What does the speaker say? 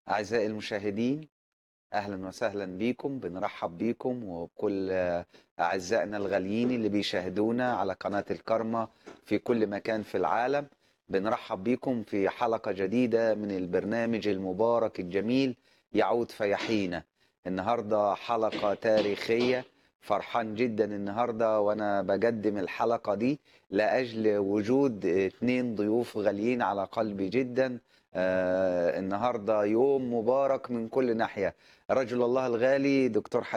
أعزائي المشاهدين أهلا وسهلا بيكم بنرحب بيكم وبكل أعزائنا الغاليين اللي بيشاهدونا على قناة الكرمة في كل مكان في العالم بنرحب بيكم في حلقة جديدة من البرنامج المبارك الجميل يعود فيحيينا النهاردة حلقة تاريخية فرحان جدا النهاردة وأنا بقدم الحلقة دي لأجل وجود اتنين ضيوف غاليين على قلبي جدا آه النهارده يوم مبارك من كل ناحيه رجل الله الغالي دكتور